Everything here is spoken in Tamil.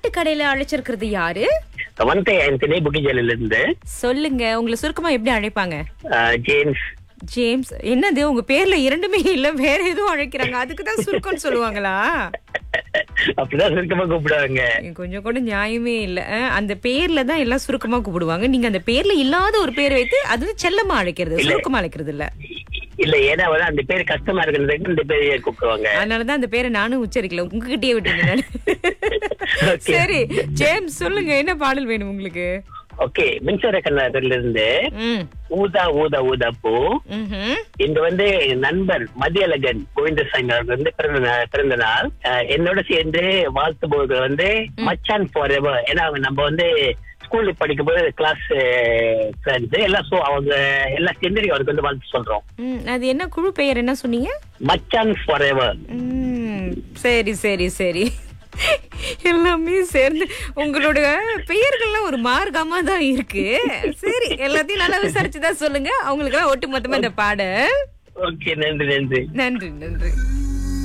பாட்டு கடையில அழைச்சிருக்கிறது யாரு வந்தே ஆண்டனி புக்கிஜலில இருந்து சொல்லுங்க உங்களை சுருக்கமா எப்படி அழைப்பாங்க அஹ், ஜேம்ஸ் ஜேம்ஸ் என்னது உங்க பேர்ல இரண்டுமே இல்ல வேற எதுவும் அழைக்கிறாங்க அதுக்கு தான் சுருக்கம்னு சொல்லுவாங்களா அப்படிதான் சுருக்கமா கூப்பிடுவாங்க கொஞ்சம் கூட நியாயமே இல்ல அஹ், அந்த பேர்ல தான் எல்லாம் சுருக்கமா கூப்பிடுவாங்க நீங்க அந்த பேர்ல இல்லாத ஒரு பேர் வைத்து அது செல்லமா அழைக்கிறது சுருக்கமா அழைக்கிறது இல்ல இல்ல ஏன்னா வந்து அந்த பேர் கஷ்டமா இருக்கிறதுக்கு இந்த பேரையே கூப்பிடுவாங்க அதனாலதான் அந்த பேரை நானும் உச்சரிக்கல உங்ககிட்டயே விட்டுருங்க நானு. Okay. சரி ஜேம்ஸ் சொல்லுங்க என்ன பாடல் வேணும் உங்களுக்கு ஓகே மின்சார கண்ணாடில இருந்து ம் ஊதா ஊதா ஊதா பூ ம்ஹும். இங்க வந்து என் நண்பர் மதியழகன் கோவிந்தசாமி அவர்கள் வந்து பிறந்த நா- பிறந்த நாள் அஹ், என்னோட சேர்ந்து வாழ்த்து போது வந்து மச்சான் ஃபார் எவர் ஏன்னா அவங்க நம்ம வந்து ஸ்கூல்ல படிக்கும்போது கிளாஸ் ஃப்ரெண்ட்ஸ் எல்லாம் so அவங்க எல்லாம் சேர்ந்து அவருக்கு வந்து வாழ்த்து சொல்றோம் ம், அது என்ன குழு பெயர் என்ன சொன்னீங்க மச்சான் ஃபார் எவர் ம், சரி சரி சரி எல்லாமே சேர்ந்து உங்களோட பெயர்கள்லாம் ஒரு மார்க்கமா தான் இருக்கு சரி எல்லாத்தையும் நல்லா விசாரிச்சுதான் சொல்லுங்க அவங்களுக்கு எல்லாம் ஒட்டு மொத்தமா இந்த பாடல் ஓகே நன்றி நன்றி நன்றி நன்றி